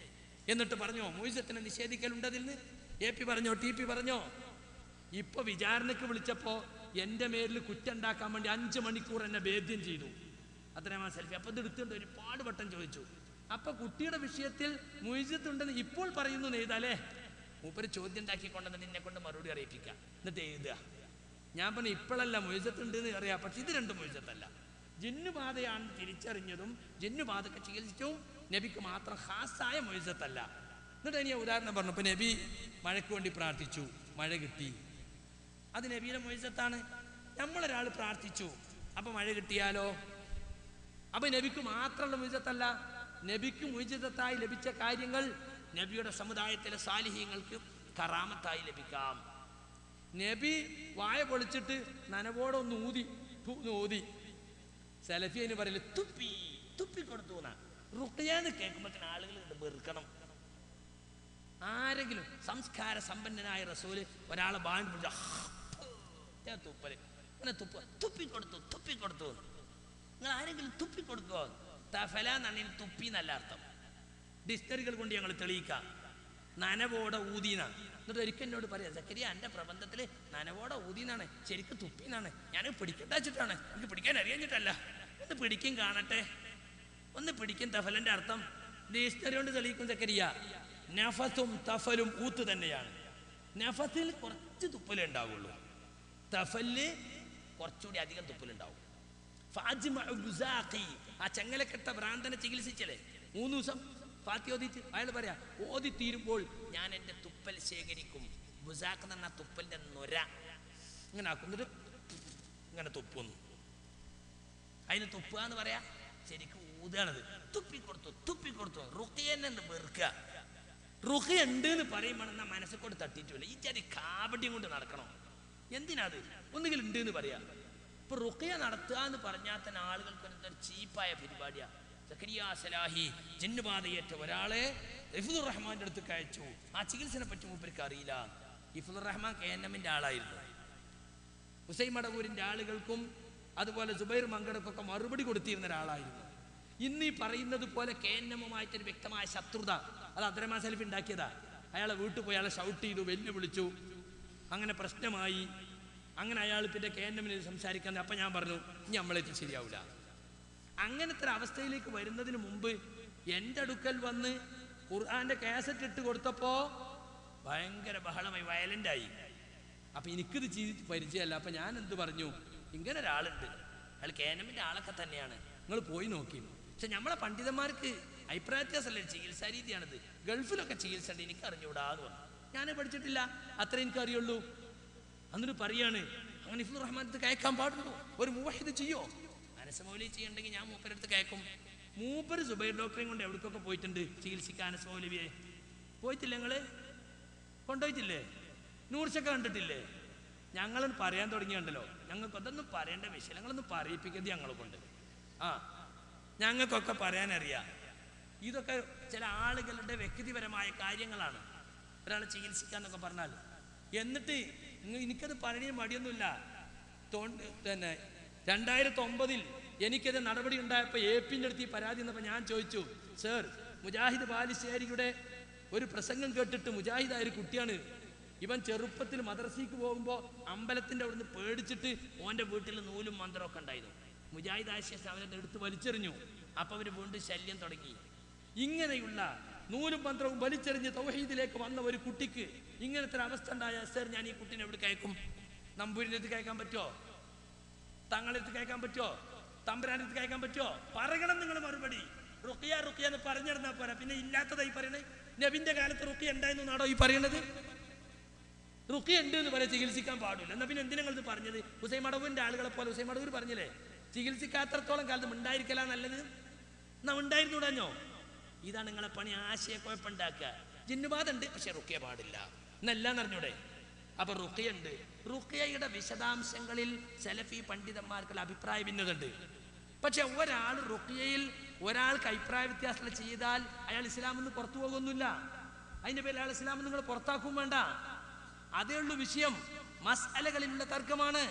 എന്നിട്ട് പറഞ്ഞോ മൊയ്സത്തിനെ നിഷേധിക്കലുണ്ട് അതിൽ നിന്ന് എ പി പറഞ്ഞോ ടി പി പറഞ്ഞോ ഇപ്പൊ വിചാരണയ്ക്ക് വിളിച്ചപ്പോ എൻ്റെ മേലിൽ കുറ്റുണ്ടാക്കാൻ വേണ്ടി അഞ്ച് മണിക്കൂർ എന്നെ ഭേദ്യം ചെയ്തു അത്രയും സെൽഫി അപ്പൊ ഇത് എടുത്തുകൊണ്ട് ഒരുപാട് വട്ടം ചോദിച്ചു അപ്പൊ കുട്ടിയുടെ വിഷയത്തിൽ മുയിസത്തുണ്ടെന്ന് ഇപ്പോൾ പറയുന്നു നെയ്താലേ മൂപ്പര് ചോദ്യം ഉണ്ടാക്കിക്കൊണ്ടെന്ന് നിന്നെ കൊണ്ട് മറുപടി അറിയിപ്പിക്കുക എന്നിട്ട് എഴുതുക ഞാൻ പറഞ്ഞു ഇപ്പോഴല്ല മൊയ്സത്തുണ്ട് എന്ന് അറിയാം പക്ഷെ ഇത് രണ്ടും മൊയ്സത്തല്ല ജിന്നുബാധയാണ് തിരിച്ചറിഞ്ഞതും ജിന്നുബാധക്ക് ചികിത്സിച്ചും നബിക്ക് മാത്രം ഹാസായ മൊയ്സത്തല്ല എന്നിട്ട് ഇനി ഉദാഹരണം പറഞ്ഞു ഇപ്പൊ നബി മഴയ്ക്ക് വേണ്ടി പ്രാർത്ഥിച്ചു മഴ കിട്ടി അത് നബിയുടെ മൊയ്സത്താണ് നമ്മളൊരാൾ പ്രാർത്ഥിച്ചു അപ്പൊ മഴ കിട്ടിയാലോ അപ്പൊ നബിക്ക് മാത്രമുള്ള മുജിതത്തല്ല നബിക്ക് മുജിതത്തായി ലഭിച്ച കാര്യങ്ങൾ നബിയുടെ സമുദായത്തിലെ സാലിഹ്യങ്ങൾക്ക് കറാമത്തായി ലഭിക്കാം നബി വായ പൊളിച്ചിട്ട് നനവോടെ ഒന്ന് ഊതി തു എന്ന് ഊതി സെലഫി എന്ന് പറയല് തുപ്പി തുപ്പി കൊടുത്തു എന്നാ റുക്കിയാന്ന് കേൾക്കുമ്പോഴത്തേന് ആളുകൾ ഇത് വെറുക്കണം ആരെങ്കിലും സംസ്കാര സമ്പന്നനായ റസൂല് ഒരാളെ ബാൻ പിടിച്ച തുപ്പല് ഇങ്ങനെ തുപ്പ തുപ്പിക്കൊടുത്തു തുപ്പിക്കൊടുത്തു നിങ്ങൾ ആരെങ്കിലും തുപ്പിക്കൊടുക്കോ തഫല എന്നാണ് തുപ്പി എന്നല്ല അർത്ഥം ഡിസ്റ്ററികൾ കൊണ്ട് ഞങ്ങൾ തെളിയിക്കാം നനവോടെ ഊതിന്നാണ് എന്നിട്ട് ഒരിക്കൽ എന്നോട് പറയാം സക്കരിയ എൻ്റെ പ്രബന്ധത്തിൽ നനവോടെ ഊതിന്നാണ് ശരിക്കും തുപ്പിന്നാണ് ഞാൻ പിടിക്കട്ടാച്ചിട്ടാണ് എനിക്ക് പിടിക്കാൻ അറിയാഞ്ഞിട്ടല്ല ഒന്ന് പിടിക്കും കാണട്ടെ ഒന്ന് പിടിക്കും തഫലന്റെ അർത്ഥം ഡിസ്റ്ററി കൊണ്ട് തെളിയിക്കും സക്കരിയ നഫത്തും തഫലും ഊത്ത് തന്നെയാണ് നഫത്തിൽ കുറച്ച് തുപ്പലേ ഉണ്ടാവുള്ളൂ തഫല് കുറച്ചുകൂടി അധികം തുപ്പലുണ്ടാവും ഫാജിമഉ ബുസാഖി, ആ ചെങ്ങലക്കെട്ട ഭ്രാന്തനെ ചികിത്സിച്ചല്ലേ മൂന്ന് ദിവസം ഫാത്തി ഓദിച്ച് അയാൾ പറയാ ഓതി തീരുമ്പോൾ ഞാൻ എൻ്റെ തുപ്പൽ ശേഖരിക്കും ബുസാഖ് എന്ന് പറഞ്ഞാൽ തുപ്പലിന്റെ നൊര ഇങ്ങനെ ആക്കും എന്നിട്ട് ഇങ്ങനെ തുപ്പുന്നു അതിന് തുപ്പുക എന്ന് പറയാ ശരിക്കും ഊതാണത് തുപ്പിക്കൊടുത്തു തുപ്പിക്കൊടുത്തു റുഖിയെന്നെ വെറുക്കുക റുഖി ഉണ്ട് എന്ന് പറയുമ്പോൾ എന്നാ മനസ്സിൽ കൊണ്ട് തട്ടിയിട്ടില്ല ഈ ചതി കാപട്യം കൊണ്ട് നടക്കണം എന്തിനാ അത് ഒന്നുകിൽ ഉണ്ട് എന്ന് പറയാ ഇപ്പൊ റുഖിയ നടത്തുക എന്ന് പറഞ്ഞാൽ തന്നെ ആളുകൾക്ക് എന്തൊരു ചീപ്പായ പരിപാടിയാ സക്കരിയ സലാഹി ജിന്നുബാധയേറ്റ ഒരാളെ ഇഫുദുർ റഹ്മാന്റെ അടുത്ത് അയച്ചു ആ ചികിത്സനെ പറ്റി മൂപ്പർക്ക് അറിയില്ല ഇഫുദുർ റഹ്മാൻ കെ എൻ എമ്മിന്റെ ആളായിരുന്നു ഹുസൈൻ മടവൂരിന്റെ ആളുകൾക്കും അതുപോലെ സുബൈർ മങ്കടക്കൊക്കെ മറുപടി കൊടുത്തിരുന്ന ഒരാളായിരുന്നു ഇന്ന് ഈ പറയുന്നത് പോലെ കെ എൻ എമ്മുമായിട്ടൊരു വ്യക്തമായ ശത്രുത അത് അബ്ദുറഹ്മാൻ സലഫി ഉണ്ടാക്കിയതാ അയാളെ വീട്ടിൽ പോയി അയാളെ ഷൗട്ട് ചെയ്തു വെല്ലുവിളിച്ചു അങ്ങനെ പ്രശ്നമായി അങ്ങനെ അയാൾ പിന്നെ കെ എൻ എമ്മിന് സംസാരിക്കാൻ അപ്പം ഞാൻ പറഞ്ഞു ഇനി നമ്മളേറ്റ് ശരിയാവില്ല അങ്ങനത്തെ ഒരു അവസ്ഥയിലേക്ക് വരുന്നതിന് മുമ്പ് എൻ്റെ അടുക്കൽ വന്ന് ഖുർആന്റെ കാസറ്റ് ഇട്ട് കൊടുത്തപ്പോ ഭയങ്കര ബഹളമായി വയലൻ്റായി അപ്പൊ എനിക്കിത് ചെയ്ത് പരിചയമല്ല അപ്പൊ ഞാൻ എന്ത് പറഞ്ഞു ഇങ്ങനെ ഒരാളുണ്ട് അയാൾ കേനമിന്റെ ആളൊക്കെ തന്നെയാണ് നിങ്ങൾ പോയി നോക്കി പക്ഷെ നമ്മളെ പണ്ഡിതന്മാർക്ക് അഭിപ്രായ വ്യത്യാസമല്ലേ ചികിത്സാ രീതിയാണിത് ഗൾഫിലൊക്കെ ചികിത്സ ഉണ്ട് എനിക്ക് അറിഞ്ഞൂടാന്ന് പറഞ്ഞു ഞാൻ പഠിച്ചിട്ടില്ല അത്ര എനിക്ക് അറിയുള്ളൂ എന്നിട്ട് പറയാണ് അങ്ങനെ ഇഫുർ റഹ്മാൻ അടുത്ത് കയക്കാൻ പാടുള്ളൂ ഒരു മൂവഹിദ് ചെയ്യോ അനസമൗലി ചെയ്യണ്ടെങ്കിൽ ഞാൻ മൂപ്പരുടെ അടുത്ത് കയക്കും മൂപ്പര് സുബൈർ ഡോക്ടറെയും കൊണ്ട് എവിടേക്കൊക്കെ പോയിട്ടുണ്ട് ചികിത്സിക്കാൻ അനസമൗലവിയെ പോയിട്ടില്ല നിങ്ങള് കൊണ്ടുപോയിട്ടില്ലേ നൂർച്ചൊക്കെ കണ്ടിട്ടില്ലേ ഞങ്ങളും പറയാൻ തുടങ്ങിയുണ്ടല്ലോ ഞങ്ങൾക്ക് അതൊന്നും പറയേണ്ട വിഷയം ഞങ്ങളൊന്നും പറയിപ്പിക്കുന്നത് ഞങ്ങളെ കൊണ്ട് ആ ഞങ്ങൾക്കൊക്കെ പറയാനറിയാം ഇതൊക്കെ ചില ആളുകളുടെ വ്യക്തിപരമായ കാര്യങ്ങളാണ് ഒരാളെ ചികിത്സിക്കാന്നൊക്കെ പറഞ്ഞാൽ എന്നിട്ട് ഇങ്ങ- എനിക്കത് പറഞ്ഞ മടിയൊന്നുമില്ല തോണ്ട് തന്നെ രണ്ടായിരത്തി ഒമ്പതിൽ എനിക്കത് നടപടി ഉണ്ടായപ്പോൾ എ പിൻ്റെ അടുത്ത് ഈ പരാതി വന്നപ്പോൾ ഞാൻ ചോദിച്ചു സർ മുജാഹിദ് ബാലിശ്ശേരിയുടെ ഒരു പ്രസംഗം കേട്ടിട്ട് മുജാഹിദായ ഒരു കുട്ടിയാണ് ഇവൻ ചെറുപ്പത്തിൽ മദ്രസയ്ക്ക് പോകുമ്പോൾ അമ്പലത്തിൻ്റെ അവിടുന്ന് പേടിച്ചിട്ട് ഓൻ്റെ വീട്ടിൽ നൂലും മന്ത്രമൊക്കെ ഉണ്ടായിരുന്നു മുജാഹിദ് ആശേഷം അവനെ എടുത്ത് വലിച്ചെറിഞ്ഞു അപ്പോൾ അവർ വീണ്ടും ശല്യം തുടങ്ങി ഇങ്ങനെയുള്ള നൂലും മന്ത്രവും വലിച്ചെറിഞ്ഞ് തൗഹീദിലേക്ക് വന്ന ഒരു കുട്ടിക്ക് ഇങ്ങനത്തെ ഒരു അവസ്ഥ ഉണ്ടായ സർ ഞാൻ ഈ കുട്ടീനെ എവിടെ കയക്കും നമ്പൂരിൻ്റെ അടുത്ത് കയക്കാൻ പറ്റുമോ തങ്ങളുടെ അടുത്ത് കേൾക്കാൻ പറ്റുമോ തമ്പുരാൻ്റെ അടുത്ത് കേൾക്കാൻ പറ്റുമോ പറയണം നിങ്ങൾ മറുപടി റുക്കിയ റുക്കിയ എന്ന് പറഞ്ഞിരുന്നാ പോരാ പിന്നെ ഇല്ലാത്തതായി പറയണേ നബിന്റെ കാലത്ത് റുക്കിയ ഉണ്ടായിരുന്നു എന്നാണോ ഈ പറയണത് റുക്കിയ ഉണ്ട് എന്ന് പറയാൻ ചികിത്സിക്കാൻ പാടില്ല എന്നാ പിന്നെ എന്തിനാ നിങ്ങൾ ഇത് പറഞ്ഞത് ഹുസൈൻ മടവൂരിന്റെ ആളുകളെ പോലെ ഹുസൈൻ മടവൂർ പറഞ്ഞില്ലേ ചികിത്സിക്കാത്രത്തോളം കാലത്ത് ഉണ്ടായിരിക്കല നല്ലത് എന്നാ ഉണ്ടായിരുന്നൂടഞ്ഞോ ഇതാണ് നിങ്ങളെ പണി ആശയക്കുഴപ്പമുണ്ടാക്കുക ജിന്നുബാധ ഉണ്ട് പക്ഷെ റുക്കിയ പാടില്ല എന്നെല്ലാം അറിഞ്ഞൂടെ അപ്പൊ റുക്കിയുണ്ട് റുക്കിയയുടെ വിശദാംശങ്ങളിൽ സലഫി പണ്ഡിതന്മാർക്കുള്ള അഭിപ്രായ ഭിന്നതയുണ്ട് പക്ഷെ ഒരാൾ റുക്കിയയിൽ ഒരാൾക്ക് അഭിപ്രായ വ്യത്യാസം ചെയ്താൽ അയാൾ ഇസ്ലാമിൽ നിന്ന് പുറത്തു പോകുന്നില്ല അതിന്റെ പേരിൽ അയാൾ ഇസ്ലാമിൽ നിങ്ങൾ പുറത്താക്കും വേണ്ട അതേ ഉള്ളൂ വിഷയം മസാലകളിലുള്ള തർക്കമാണ്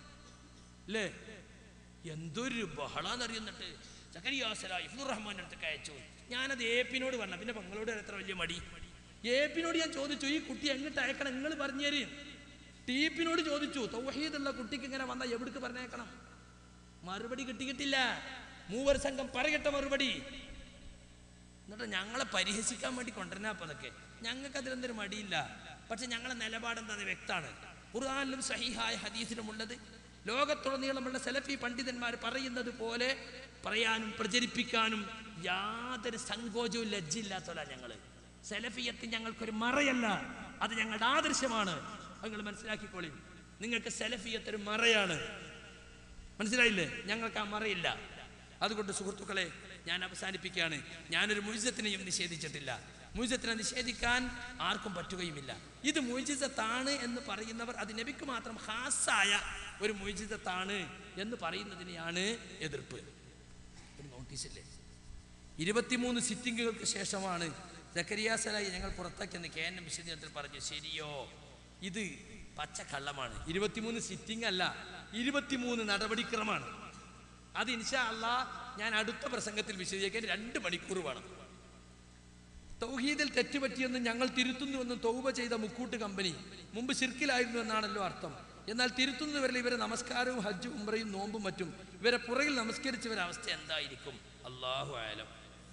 അല്ലേ എന്തൊരു ബഹളാന്നറിയുന്നിട്ട് ചക്കരിയാസല ഇഫുർ റഹ്മാൻ അടുത്ത് അയച്ചു ഞാനത് ഏപ്പിനോട് പറഞ്ഞ പിന്നെ പെങ്ങളോട് എത്ര വലിയ മടി ഏപ്പിനോട് ഞാൻ ചോദിച്ചു ഈ കുട്ടി എങ്ങോട്ട് അയക്കണം നിങ്ങൾ പറഞ്ഞു തരും ടീപ്പിനോട് ചോദിച്ചു തൗഹീദുള്ള കുട്ടിക്ക് ഇങ്ങനെ വന്നാൽ എവിടേക്ക് പറഞ്ഞേക്കണം മറുപടി കിട്ടിയിട്ടില്ല മൂവർ സംഘം പറയട്ടെ മറുപടി എന്നിട്ട് ഞങ്ങളെ പരിഹസിക്കാൻ വേണ്ടി കൊണ്ടുവരണ അപ്പൊ അതൊക്കെ ഞങ്ങൾക്ക് അതിലെന്തൊരു മടിയില്ല പക്ഷെ ഞങ്ങളെ നിലപാടെന്താന്ന് വ്യക്തമാണ് ഖുർആാനിലും സഹിഹായ ഹദീസിലും ഉള്ളത് ലോകത്തുടനീളമുള്ള സെലഫി പണ്ഡിതന്മാർ പറയുന്നത് പോലെ പറയാനും പ്രചരിപ്പിക്കാനും യാതൊരു സങ്കോചവും ലജ്ജയില്ലാത്തവരാ ഞങ്ങള് സെലഫിയത്ത് ഞങ്ങൾക്കൊരു മറയല്ല അത് ഞങ്ങളുടെ ആദർശമാണ് നിങ്ങൾ മനസ്സിലാക്കിക്കോളി നിങ്ങൾക്ക് സെലഫിയത്ത് ഒരു മറയാണ് മനസ്സിലായില്ലേ ഞങ്ങൾക്ക് ആ മറയില്ല അതുകൊണ്ട് സുഹൃത്തുക്കളെ ഞാൻ അവസാനിപ്പിക്കുകയാണ് ഞാനൊരു മുഴുജത്തിനെയും നിഷേധിച്ചിട്ടില്ല മുഴുജത്തിനെ നിഷേധിക്കാൻ ആർക്കും പറ്റുകയുമില്ല ഇത് മുഴുജിതത്താണ് എന്ന് പറയുന്നവർ അത് നബിക്ക് മാത്രം ഹാസായ ഒരു മുഴുജിതത്താണ് എന്ന് പറയുന്നതിനെയാണ് എതിർപ്പ് ഒരു നോട്ടീസില്ലേ ഇരുപത്തിമൂന്ന് സിറ്റിങ്ങുകൾക്ക് ശേഷമാണ് സക്കരിയ സലായി ഞങ്ങൾ പുറത്താക്കിയെന്ന് കെ എൻ എം വിശദീകരണത്തിൽ പറഞ്ഞു ശരിയോ ഇത് പച്ചക്കള്ളമാണ് ഇരുപത്തിമൂന്ന് സിറ്റിംഗ് അല്ല ഇരുപത്തിമൂന്ന് നടപടിക്രമമാണ് അത് ഇൻഷാ അല്ലാ ഞാൻ അടുത്ത പ്രസംഗത്തിൽ വിശദീകരിക്കാൻ രണ്ട് മണിക്കൂർ വേണം തൗഹീദിൽ തെറ്റുപറ്റിയെന്ന് ഞങ്ങൾ തിരുത്തുന്നുവെന്നും തൗബ ചെയ്ത മുക്കൂട്ട് കമ്പനി മുമ്പ് ശിർക്കിലായിരുന്നു എന്നാണല്ലോ അർത്ഥം എന്നാൽ തിരുത്തുന്നവരിൽ ഇവരെ നമസ്കാരവും ഹജ്ജും ഉംറയും നോമ്പും മറ്റും ഇവരെ പുറകിൽ നമസ്കരിച്ചവരുടെ അവസ്ഥ എന്തായിരിക്കും അള്ളാഹു ആയാലും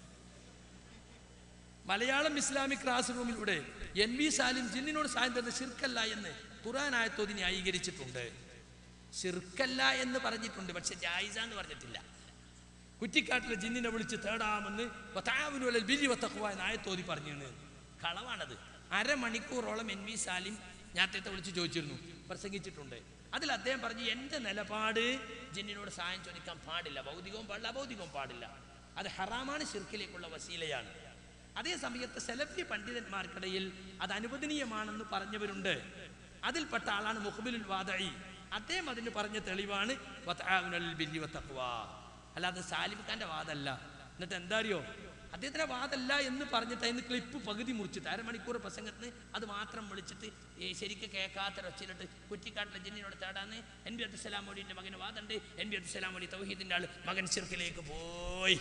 മലയാളം ഇസ്ലാമിക് ക്ലാസ് റൂമിലൂടെ എൻ വി സാലിം ജിന്നിനോട് സായം തന്ന ഷിർക്കല്ല എന്ന് ഖുറാൻ ആയത്തോതി ന്യായീകരിച്ചിട്ടുണ്ട് ഷിർക്കല്ല എന്ന് പറഞ്ഞിട്ടുണ്ട് പക്ഷെ ജായിസ എന്ന് പറഞ്ഞിട്ടില്ല കുറ്റിക്കാട്ടിലെ ജിന്നിനെ വിളിച്ച് തേടാമെന്ന് വതാവിനുവലൽ ബിരി വത്തഖ്വ എന്ന് ആയത്തോതി പറഞ്ഞാണ് കളവാണത് അരമണിക്കൂറോളം എൻ വി സാലിം ഞാൻ അദ്ദേഹത്തെ വിളിച്ച് ചോദിച്ചിരുന്നു പ്രസംഗിച്ചിട്ടുണ്ട് അതിൽ അദ്ദേഹം പറഞ്ഞു എൻ്റെ നിലപാട് ജിന്നിനോട് സഹായം ചോദിക്കാൻ പാടില്ല ഭൗതികവും പാടില്ല അഭൗതികവും പാടില്ല അത് ഹറാമാണ് ഷിർക്കിലേക്കുള്ള വസീലയാണ് അതേ സമയത്ത് സെലഫി പണ്ഡിതന്മാർക്കിടയിൽ അത് അനുവദനീയമാണെന്ന് പറഞ്ഞവരുണ്ട് അതിൽപ്പെട്ട ആളാണ് മുഹബിലുൽ വാദയി അദ്ദേഹം അതിന് പറഞ്ഞ തെളിവാണ് വതആവുനൽ ബിർരി വത്തഖ്വ. അല്ലാതെ സാലിബ് ഖാന്റെ വാദമല്ല എന്നിട്ട് എന്താ അറിയോ അദ്ദേഹത്തിന്റെ വാദമല്ല എന്ന് പറഞ്ഞിട്ട് അതിന് ക്ലിപ്പ് പകുതി മുറിച്ചിട്ട് അരമണിക്കൂർ പ്രസംഗത്തിന് അത് മാത്രം വിളിച്ചിട്ട് ഈ ശരിക്ക് കേൾക്കാത്ത ഒച്ചയിലിട്ട് കുറ്റിക്കാട്ടിലെ ജിന്നിനോട് തേടാന്ന് എൻ ബി അബ്ദുസലാം മൊഴിന്റെ മകന് വാദമുണ്ട് എൻ ബി അബ്ദുസലാം മൊഴി തൗഹീദിന്റെ ആള് മകൻ ശിർക്കിലേക്ക് പോയി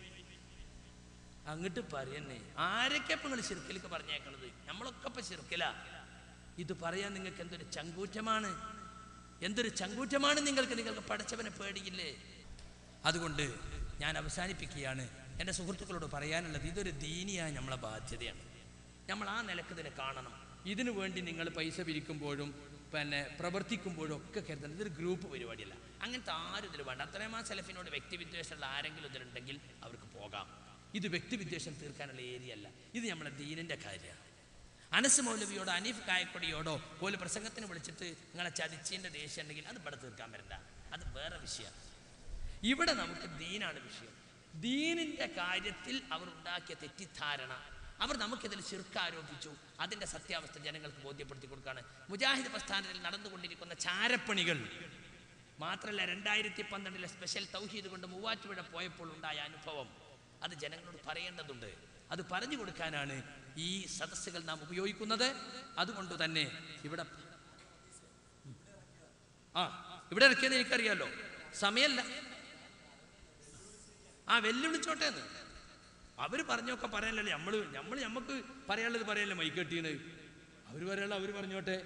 അങ്ങോട്ട് പറയുന്നേ ആരൊക്കെ ഇപ്പൊ നിങ്ങൾ ശിർക്കിലേക്ക് പറഞ്ഞേക്കണത് നമ്മളൊക്കെ ഇപ്പൊ ശിർക്കില ഇത് പറയാൻ നിങ്ങൾക്ക് എന്തൊരു ചങ്കൂറ്റമാണ് എന്തൊരു ചങ്കൂറ്റമാണ് നിങ്ങൾക്ക് നിങ്ങൾക്ക് പഠിച്ചവനെ പേടിയില്ലേ അതുകൊണ്ട് ഞാൻ അവസാനിപ്പിക്കുകയാണ് എൻ്റെ സുഹൃത്തുക്കളോട് പറയാനുള്ളത് ഇതൊരു ദീനിയായ നമ്മളെ ബാധ്യതയാണ് നമ്മൾ ആ നിലക്ക് ഇതിനെ കാണണം ഇതിനു വേണ്ടി നിങ്ങൾ പൈസ പിരിക്കുമ്പോഴും പിന്നെ പ്രവർത്തിക്കുമ്പോഴും ഒക്കെ കരുതണം ഇതൊരു ഗ്രൂപ്പ് പരിപാടിയല്ല അങ്ങനത്തെ ആരും ഇതിൽ വേണ്ട അത്രയും ആ സെലഫിനോട് വ്യക്തിവിദ്വേഷമുള്ള ആരെങ്കിലും ഇതിലുണ്ടെങ്കിൽ അവർക്ക് പോകാം ഇത് വ്യക്തിവിദ്വേഷം തീർക്കാനുള്ള ഏരിയ അല്ല ഇത് നമ്മളെ ദീനിൻ്റെ കാര്യമാണ് അനസ് മൗലവിയോടോ അനീഫ് കായക്കൊടിയോടോ പോലും പ്രസംഗത്തിന് വിളിച്ചിട്ട് നിങ്ങളെ ചതിച്ചതിൻ്റെ ദേഷ്യം ഉണ്ടെങ്കിൽ അത് ഇവിടെ തീർക്കാൻ വരണ്ട അത് വേറെ വിഷയമാണ് ഇവിടെ നമുക്ക് ദീനാണ് വിഷയം ദീനിന്റെ കാര്യത്തിൽ അവർ ഉണ്ടാക്കിയ തെറ്റിദ്ധാരണ അവർ നമുക്കിതിൽ ശിർക്ക് ആരോപിച്ചു അതിന്റെ സത്യാവസ്ഥ ജനങ്ങൾക്ക് ബോധ്യപ്പെടുത്തി കൊടുക്കുകയാണ് മുജാഹിദ് പ്രസ്ഥാനത്തിൽ നടന്നുകൊണ്ടിരിക്കുന്ന ചാരപ്പണികൾ മാത്രമല്ല രണ്ടായിരത്തി പന്ത്രണ്ടിലെ സ്പെഷ്യൽ തൗഹീദ് കൊണ്ട് മൂവാറ്റുപുഴ പോയപ്പോൾ ഉണ്ടായ അനുഭവം അത് ജനങ്ങളോട് പറയേണ്ടതുണ്ട് അത് പറഞ്ഞു കൊടുക്കാനാണ് ഈ സദസ്സുകൾ നാം ഉപയോഗിക്കുന്നത് അതുകൊണ്ട് തന്നെ ഇവിടെ ആ ഇവിടെ ഇറക്കിയത് എനിക്കറിയാലോ സമയമല്ല ആ വെല്ലുവിളിച്ചോട്ടെ എന്ന് അവര് പറഞ്ഞൊക്കെ പറയാനല്ലേ നമ്മള് നമ്മൾ നമുക്ക് പറയാനുള്ളത് പറയല്ലേ മൈക്കെട്ടീണ് അവര് പറയാനുള്ള അവര് പറഞ്ഞോട്ടെ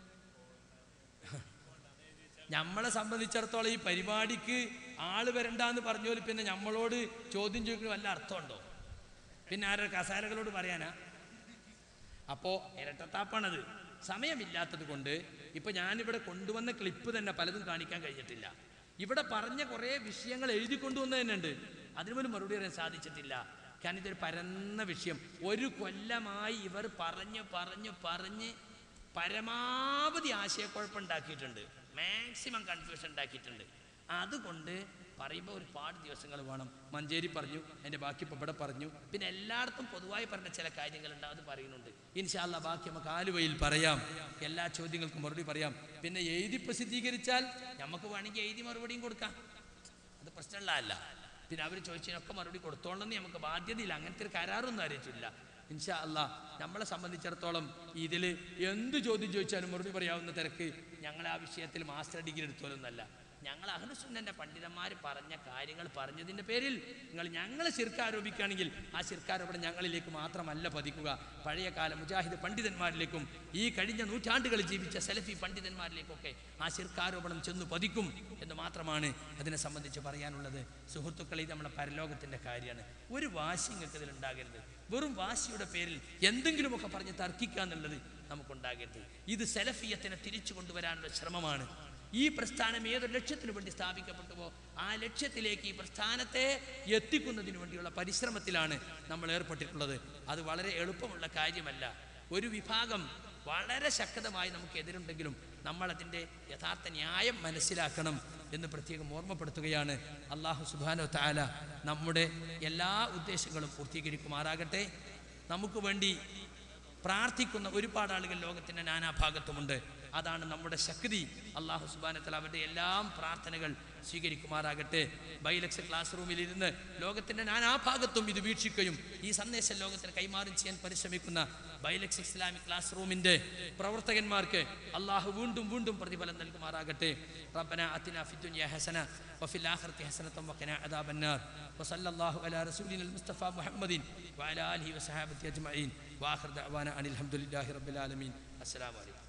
നമ്മളെ സംബന്ധിച്ചിടത്തോളം ഈ പരിപാടിക്ക് ആള് വരണ്ടെന്ന് പറഞ്ഞോല് പിന്നെ നമ്മളോട് ചോദ്യം ചോദിക്കുന്ന വല്ല അർത്ഥമുണ്ടോ പിന്നെ ആരുടെ കസാലകളോട് പറയാനാ അപ്പോൾ ഇരട്ടത്താപ്പാണത് സമയമില്ലാത്തത് കൊണ്ട് ഇപ്പൊ ഞാനിവിടെ കൊണ്ടുവന്ന ക്ലിപ്പ് തന്നെ പലതും കാണിക്കാൻ കഴിഞ്ഞിട്ടില്ല ഇവിടെ പറഞ്ഞ കുറേ വിഷയങ്ങൾ എഴുതി കൊണ്ടുവന്ന തന്നെ ഉണ്ട് അതിനുപോലും മറുപടി പറയാൻ സാധിച്ചിട്ടില്ല കാരണം ഇതൊരു പരന്ന വിഷയം ഒരു കൊല്ലമായി ഇവർ പറഞ്ഞു പറഞ്ഞു പറഞ്ഞ് പരമാവധി ആശയക്കുഴപ്പം ഉണ്ടാക്കിയിട്ടുണ്ട് മാക്സിമം കൺഫ്യൂഷൻ ഉണ്ടാക്കിയിട്ടുണ്ട് അതുകൊണ്ട് പറയുമ്പോൾ ഒരുപാട് ദിവസങ്ങൾ വേണം മഞ്ചേരി പറഞ്ഞു എൻ്റെ ബാക്കി ഇപ്പം ഇവിടെ പറഞ്ഞു പിന്നെ എല്ലായിടത്തും പൊതുവായി പറഞ്ഞ ചില കാര്യങ്ങളുണ്ട് അത് പറയുന്നുണ്ട് ഇൻഷാല്ല ബാക്കി നമുക്ക് ആലുവയിൽ പറയാം എല്ലാ ചോദ്യങ്ങൾക്കും മറുപടി പറയാം പിന്നെ എഴുതി പ്രസിദ്ധീകരിച്ചാൽ നമുക്ക് വേണമെങ്കിൽ എഴുതി മറുപടിയും കൊടുക്കാം അത് പ്രശ്നമുള്ളതല്ല പിന്നെ അവർ ചോദിച്ചതിനൊക്കെ മറുപടി കൊടുത്തോണ്ടെന്ന് നമുക്ക് ബാധ്യതയില്ല അങ്ങനത്തെ ഒരു കരാറൊന്നും അറിയിച്ചില്ല ഇൻഷാ അല്ലാ നമ്മളെ സംബന്ധിച്ചിടത്തോളം ഇതിൽ എന്ത് ചോദ്യം ചോദിച്ചാലും മറുപടി പറയാവുന്ന തിരക്ക് ഞങ്ങൾ ആ വിഷയത്തിൽ മാസ്റ്റർ ഡിഗ്രി എടുത്തോലൊന്നല്ല ഞങ്ങൾ അഹ്ലുസുന്നന്റെ പണ്ഡിതന്മാർ പറഞ്ഞ കാര്യങ്ങൾ പറഞ്ഞതിൻ്റെ പേരിൽ നിങ്ങൾ ഞങ്ങളെ ശിർക്ക് ആരോപിക്കുകയാണെങ്കിൽ ആ ശിർക്കാരോപണം ഞങ്ങളിലേക്ക് മാത്രമല്ല പതിക്കുക പഴയ കാല മുജാഹിദ് പണ്ഡിതന്മാരിലേക്കും ഈ കഴിഞ്ഞ നൂറ്റാണ്ടുകളിൽ ജീവിച്ച സെലഫി പണ്ഡിതന്മാരിലേക്കൊക്കെ ആ ശിർക്കാരോപണം ചെന്നു പതിക്കും എന്ന് മാത്രമാണ് അതിനെ സംബന്ധിച്ച് പറയാനുള്ളത് സുഹൃത്തുക്കളെ ഇത് നമ്മുടെ പരലോകത്തിൻ്റെ കാര്യമാണ് ഒരു വാശി നിങ്ങൾക്ക് ഇതിലുണ്ടാകരുത് വെറും വാശിയുടെ പേരിൽ എന്തെങ്കിലുമൊക്കെ പറഞ്ഞ് തർക്കിക്കുക എന്നുള്ളത് നമുക്കുണ്ടാകരുത് ഇത് സെലഫിയത്തിനെ തിരിച്ചു കൊണ്ടുവരാനുള്ള ശ്രമമാണ് ഈ പ്രസ്ഥാനം ഏതൊരു ലക്ഷ്യത്തിനു വേണ്ടി സ്ഥാപിക്കപ്പെട്ടുവോ ആ ലക്ഷ്യത്തിലേക്ക് ഈ പ്രസ്ഥാനത്തെ എത്തിക്കുന്നതിന് വേണ്ടിയുള്ള പരിശ്രമത്തിലാണ് നമ്മൾ ഏർപ്പെട്ടിട്ടുള്ളത് അത് വളരെ എളുപ്പമുള്ള കാര്യമല്ല ഒരു വിഭാഗം വളരെ ശക്തമായി നമുക്ക് എതിരുണ്ടെങ്കിലും നമ്മൾ അതിൻ്റെ യഥാർത്ഥ ന്യായം മനസ്സിലാക്കണം എന്ന് പ്രത്യേകം ഓർമ്മപ്പെടുത്തുകയാണ് അള്ളാഹു സുബാനോ താല നമ്മുടെ എല്ലാ ഉദ്ദേശങ്ങളും പൂർത്തീകരിക്കുമാറാകട്ടെ നമുക്ക് വേണ്ടി പ്രാർത്ഥിക്കുന്ന ഒരുപാട് ആളുകൾ ലോകത്തിൻ്റെ നാനാഭാഗത്തുമുണ്ട് അതാണ് നമ്മുടെ ശക്തി അള്ളാഹു സുബാനത്തിൽ അവരുടെ എല്ലാം പ്രാർത്ഥനകൾ സ്വീകരിക്കുമാറാകട്ടെ ബൈലക്സ് ക്ലാസ് റൂമിൽ ഇരുന്ന് ലോകത്തിൻ്റെ നാനാഭാഗത്തും ഇത് വീക്ഷിക്കുകയും ഈ സന്ദേശം ലോകത്തിന് കൈമാറും ചെയ്യാൻ പരിശ്രമിക്കുന്ന ബൈലക്സ് ഇസ്ലാമിക് ക്ലാസ് റൂമിൻ്റെ പ്രവർത്തകന്മാർക്ക് അള്ളാഹു വീണ്ടും വീണ്ടും പ്രതിഫലം നൽകുമാറാകട്ടെ റബ്ബന അത്തിന ഫിദ്ദുനിയ ഹസന وفي الآخرة حسنة وقنا عذاب النار وصلى الله على رسولنا المصطفى محمد وعلى آله وصحابته أجمعين وآخر دعوانا أن الحمد لله رب العالمين السلام عليكم